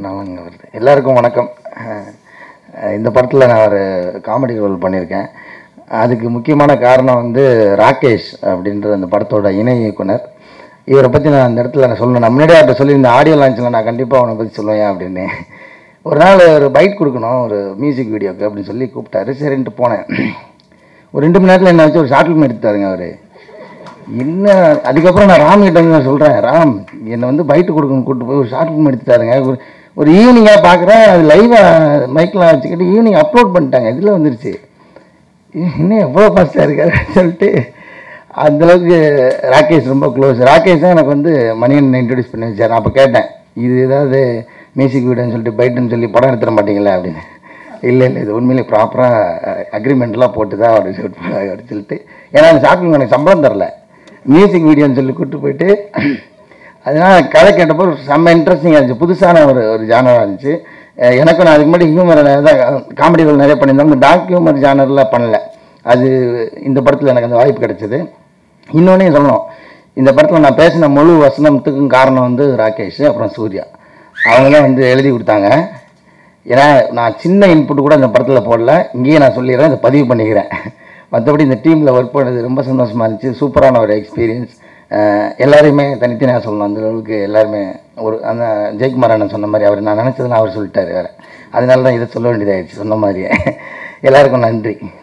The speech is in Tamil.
நாளாங்க வருது எல்லாருக்கும் வணக்கம் அஹ், இந்த படத்தில் நான் ஒரு காமெடி ரோல் பண்ணியிருக்கேன் அதுக்கு முக்கியமான காரணம் வந்து ராகேஷ் அப்படின்ற அந்த படத்தோட இணை இயக்குனர் இவரை பற்றி நான் அந்த இடத்துல நான் சொல்லணும் நான் முன்னாடியே அவர்கிட்ட சொல்லி இந்த ஆடியோ லான்ச்சில் நான் கண்டிப்பாக அவனை பற்றி சொல்லுவேன் அப்படின்னு ஒரு நாள் ஒரு பைட் கொடுக்கணும் ஒரு மியூசிக் வீடியோக்கு அப்படின்னு சொல்லி கூப்பிட்டாரு சரின்ட்டு போனேன் ஒரு ரெண்டு மணி நேரத்தில் என்ன வச்சு ஒரு ஷார்ட் ஃபிலிம் எடுத்தாருங்க அவர் என்ன அதுக்கப்புறம் நான் ராம் கிட்ட வந்து நான் சொல்கிறேன் ராம் என்னை வந்து பைட்டு கொடுக்கணும் கூப்பிட்டு போய் ஒரு ஷார்ட் ஃபிலிம் எடுத்துட்டாருங்க ஒரு ஒரு ஈவினிங்காக பார்க்குறேன் அது லைவாக மைக்கில் வச்சுக்கிட்டு ஈவினிங் அப்லோட் பண்ணிட்டாங்க இதில் வந்துருச்சு இன்னும் எவ்வளோ ஃபாஸ்ட்டாக இருக்காரு சொல்லிட்டு அந்தளவுக்கு ராகேஷ் ரொம்ப க்ளோஸ் ராகேஷ் தான் எனக்கு வந்து மணியன் இன்ட்ரடியூஸ் பண்ணி வச்சார் நான் அப்போ கேட்டேன் இது ஏதாவது மியூசிக் வீடுன்னு சொல்லிட்டு பைட்டுன்னு சொல்லி படம் எடுத்துட மாட்டீங்களா அப்படின்னு இல்லை இல்லை இது உண்மையிலே ப்ராப்பராக அக்ரிமெண்ட்லாம் போட்டு தான் அவர் ஷூட் பண்ணாங்க அப்படின்னு சொல்லிட்டு ஏன்னா அந்த ஷாப்பிங் எனக்கு சம்பளம் தரல மியூசிக் வீடியோன்னு சொல்லி கூப்பிட்டு போயிட்டு அதனால் கதை கேட்டப்போ செம்ம இன்ட்ரெஸ்டிங்காக இருந்துச்சு புதுசான ஒரு ஒரு ஜானராக இருந்துச்சு அஹ் எனக்கும் நான் அதுக்கு முன்னாடி ஹியூமர் தான் காமெடிகள் நிறைய பண்ணியிருந்தோம் இந்த டார்க் ஹியூமர் ஜானரில் பண்ணல அது இந்த படத்தில் எனக்கு அந்த வாய்ப்பு கிடைச்சது இன்னொன்னையும் சொல்லணும் இந்த படத்தில் நான் பேசின முழு வசனத்துக்கும் காரணம் வந்து ராகேஷ் அப்புறம் சூர்யா அவங்க தான் வந்து எழுதி கொடுத்தாங்க ஏன்னா நான் சின்ன இன்புட் கூட இந்த படத்தில் போடல இங்கேயே நான் சொல்லிடுறேன் இதை பதிவு பண்ணிக்கிறேன் மற்றபடி இந்த டீமில் ஒர்க் பண்ணது ரொம்ப சந்தோஷமாக இருந்துச்சு சூப்பரான ஒரு எக்ஸ்பீரியன்ஸ் எல்லாரையுமே தனித்தனியாக சொல்லணும் அந்த அளவுக்கு எல்லாருமே ஒரு அந்த ஜெயக்குமார் அண்ணன் சொன்ன மாதிரி அவர் நான் நினச்சதுன்னு அவர் சொல்லிட்டாரு வேறு அதனால தான் இதை சொல்ல வேண்டியதாகிடுச்சு சொன்ன மாதிரியே எல்லாருக்கும் நன்றி